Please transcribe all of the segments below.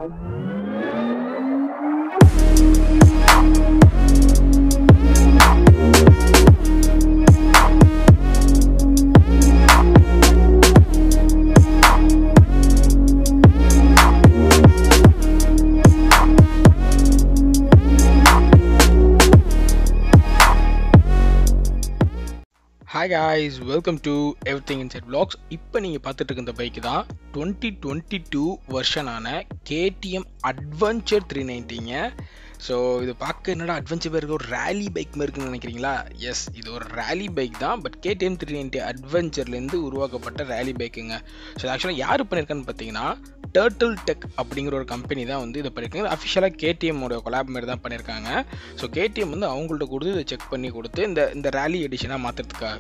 hi guys welcome to everything inside blocks இப்போ நீங்கள் பார்த்துட்டு இருக்க இந்த பைக் தான் டுவெண்ட்டி டுவெண்ட்டி டூ வருஷனான கேடிஎம் அட்வென்ச்சர் த்ரீ நைன்ட்டிங்க ஸோ இது பார்க்க என்னடா அட்வென்ச்சர் பேருக்கு ஒரு ரேலி பைக் மாதிரி இருக்குன்னு நினைக்கிறீங்களா எஸ் இது ஒரு ரேலி பைக் தான் பட் கேடிஎம் த்ரீ நைன்ட்டி அட்வென்ச்சர்லேருந்து உருவாக்கப்பட்ட ரேலி பைக்குங்க ஸோ ஆக்சுவலாக யார் பண்ணியிருக்கான்னு பார்த்தீங்கன்னா டேர்ட்டில் டெக் அப்படிங்கிற ஒரு கம்பெனி தான் வந்து இதை பண்ணியிருக்காங்க அஃபிஷியலாக கேடிஎம்மோட கொலாப் மாதிரி தான் பண்ணியிருக்காங்க ஸோ கேடிஎம் வந்து அவங்கள்ட்ட கொடுத்து இதை செக் பண்ணி கொடுத்து இந்த இந்த ரேலி எடிஷனாக மாற்றுறதுக்காக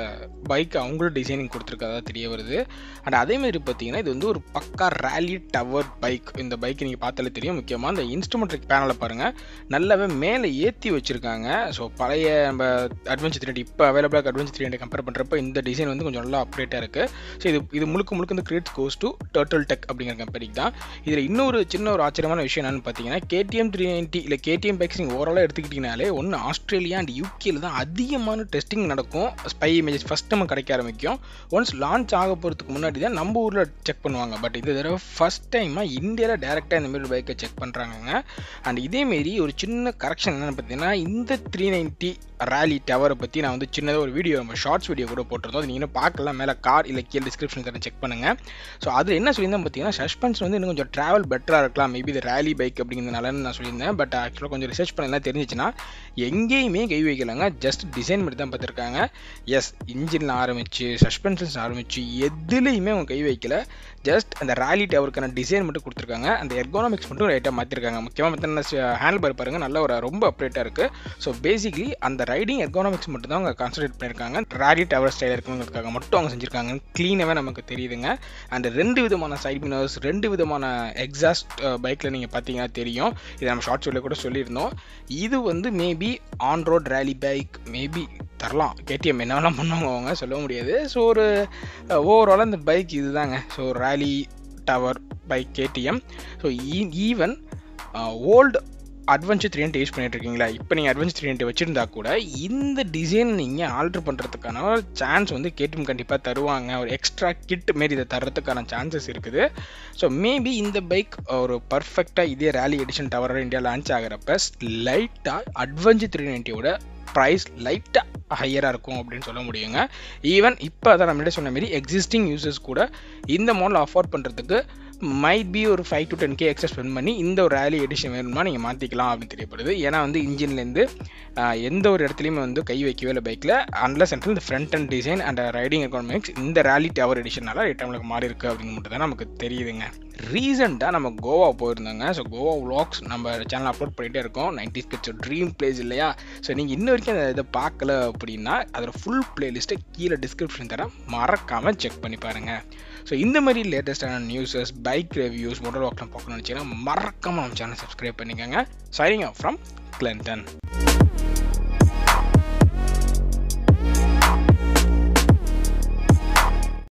பைக் அவங்களும் டிசைனிங் கொடுத்துருக்கதா தெரிய வருது அண்ட் அதேமாதிரி பார்த்தீங்கன்னா இது வந்து ஒரு பக்கா ரேலி டவர் பைக் இந்த பைக் நீங்கள் பார்த்தாலே தெரியும் முக்கியமாக இந்த இன்ஸ்ட்ருமெண்ட் பேனலை பாருங்கள் நல்லாவே மேலே ஏற்றி வச்சுருக்காங்க ஸோ பழைய நம்ம அட்வென்ச்சர் த்ரீ இப்போ அவைலபிளாக அட்வென்ச்சர் த்ரீ கம்பேர் பண்ணுறப்ப இந்த டிசைன் வந்து கொஞ்சம் நல்லா அப்டேட்டாக இருக்குது ஸோ இது இது முழுக்க முழுக்க இந்த create goes to turtle tech அப்படிங்கிற கம்பெனிக்கு தான் இதில் இன்னொரு சின்ன ஒரு ஆச்சரியமான விஷயம் என்னன்னு பார்த்தீங்கன்னா கேடிஎம் த்ரீ நைன்ட்டி இல்லை கேடிஎம் பைக்ஸ் நீங்கள் ஓவராலாக எடுத்துக்கிட்டிங்கனாலே ஒன்று ஆஸ்திரேலியா அண்ட் யூகேல தான் அதிகமான டெஸ்டிங் நடக்கும் ஸ்பை இமேஜஸ் ஃபஸ்ட் நம்ம கிடைக்க ஆரம்பிக்கும் ஒன்ஸ் லான்ச் ஆக போகிறதுக்கு முன்னாடி தான் நம்ம ஊரில் செக் பண்ணுவாங்க பட் இந்த தடவை ஃபஸ்ட் டைமாக இந்தியாவில் டேரெக்டாக இந்த மாதிரி பைக்கை செக் பண்ணுறாங்க அண்ட் இதேமாரி ஒரு சின்ன கரெக்ஷன் என்னென்னு பார்த்தீங்கன்னா இந்த த்ரீ நைன்ட்டி ரேலி டவரை பற்றி நான் வந்து சின்னதாக ஒரு வீடியோ நம்ம ஷார்ட்ஸ் வீடியோ கூட போட்டிருந்தோம் அது நீங்கள் இன்னும் பார்க்கலாம் மேலே கார் இல்லை கீழே டிஸ்கிரிப்ஷன் தரேன் செக் பண்ணுங்கள் ஸோ அது என்ன சொல்லியிருந்தேன் பார்த்தீங்கன்னா சஸ்பென்ஸ் வந்து இன்னும் கொஞ்சம் ட்ராவல் பெட்டராக இருக்கலாம் மேபி இது ரேலி பைக் அப்படிங்கிறதுனாலன்னு நான் சொல்லியிருந்தேன் பட் ஆக்சுவலாக கொஞ்சம் ரிசர்ச் பண்ணலாம் தெரிஞ்சிச்சுன்னா எங்கேயுமே கை வைக்கலாங்க ஜஸ்ட் டிசைன் மட்டும் தான் பார்த்துருக்காங்க எஸ் இன்ஜினில் ஆரம்பிச்சு சஸ்பென்ஷன்ஸ் ஆரம்பிச்சு எதுலேயுமே அவங்க கை வைக்கல ஜஸ்ட் அந்த ரேலி டவருக்கான டிசைன் மட்டும் கொடுத்துருக்காங்க அந்த எர்கோனாமிக்ஸ் மட்டும் ரைட்டாக மாற்றிருக்காங்க முக்கியமாக பார்த்தீங்கன்னா ஹேண்டில் பார் பாருங்கள் நல்ல ஒரு ரொம்ப அப்டேட்டாக இருக்குது ஸோ பேசிக்லி அந்த ரைடிங் எர்கோனாமிக்ஸ் மட்டும் தான் அவங்க கான்சன்ட்ரேட் பண்ணியிருக்காங்க ரேலி டவர் ஸ்டைல் இருக்குங்கிறதுக்காக மட்டும் அவங்க செஞ்சுருக்காங்க க்ளீனாகவே நமக்கு தெரியுதுங்க அண்ட் ரெண்டு விதமான சைட் மினர்ஸ் ரெண்டு விதமான எக்ஸாஸ்ட் பைக்கில் நீங்கள் பார்த்தீங்கன்னா தெரியும் இதை நம்ம ஷார்ட் சொல்ல கூட சொல்லியிருந்தோம் இது வந்து maybe on road rally bike maybe தரலாம் கேடிஎம் என்னெல்லாம் பண்ணுவாங்க அவங்க சொல்ல முடியாது ஸோ ஒரு ஓவராலாக இந்த பைக் இதுதாங்க so rally tower bike KTM so even old adventure three use பண்ணிட்டு இருக்கீங்களா இப்போ நீங்கள் அட்வென்ச்சர் த்ரீ வச்சுருந்தா கூட இந்த டிசைன் நீங்கள் ஆல்ட்ரு பண்ணுறதுக்கான சான்ஸ் வந்து கேட்டும் கண்டிப்பாக தருவாங்க ஒரு எக்ஸ்ட்ரா கிட் மாரி இதை தர்றதுக்கான சான்சஸ் இருக்குது ஸோ மேபி இந்த பைக் ஒரு பர்ஃபெக்டாக இதே rally edition tower India launch ஆகிறப்ப லைட்டாக அட்வென்ச்சர் த்ரீ நைன்ட்டியோட ப்ரைஸ் லைட்டாக ஹையராக இருக்கும் அப்படின்னு சொல்ல முடியுங்க ஈவன் இப்போ அதான் நம்மளே சொன்ன மாரி எக்ஸிஸ்டிங் யூசர்ஸ் கூட இந்த மாடல் அஃபோர்ட் பண்ணுறதுக்கு மைட் பி ஒரு five to ten K excess spend பண்ணி இந்த ஒரு ரேலி எடிஷன் வேணுமா நீங்கள் மாற்றிக்கலாம் அப்படின்னு தெரியப்படுது ஏன்னா வந்து இன்ஜின்லேருந்து எந்த ஒரு இடத்துலையுமே வந்து கை வைக்கவே இல்லை பைக்கில் அன்லஸ் அண்ட் இந்த front and design and riding economics இந்த ரேலி டவர் எடிஷனால ரிட்டர்னுக்கு மாறி இருக்குது அப்படின்னு மட்டும் தான் நமக்கு தெரியுதுங்க ரீசெண்டாக நம்ம கோவா போயிருந்தாங்க ஸோ கோவா വ്ളോഗ്ஸ் நம்ம சேனல் அப்லோட் பண்ணிகிட்டே இருக்கோம் நைன்டி ஸ்கிட்ஸ் ட்ரீம் பிளேஸ் இல்லையா ஸோ நீங்கள் இன்ன வரைக்கும் அந்த இதை பார்க்கல அப்படின்னா அதோட ஃபுல் பிளேலிஸ்ட்டை கீழே டிஸ்கிரிப்ஷன் தரேன் மறக்காமல் செக் பண்ணி பாருங்கள் ஸோ இந்த மாதிரி லேட்டஸ்டான நியூஸஸ் பைக் ரிவ்யூஸ் மோட்டர் வாக்லாம் பார்க்கணும்னு நினச்சிங்கன்னா மறக்காமல் நம்ம சேனல் சப்ஸ்கிரைப் பண்ணிக்கோங்க சைனிங் ஆஃப் ஃப்ரம் கிளன்டன்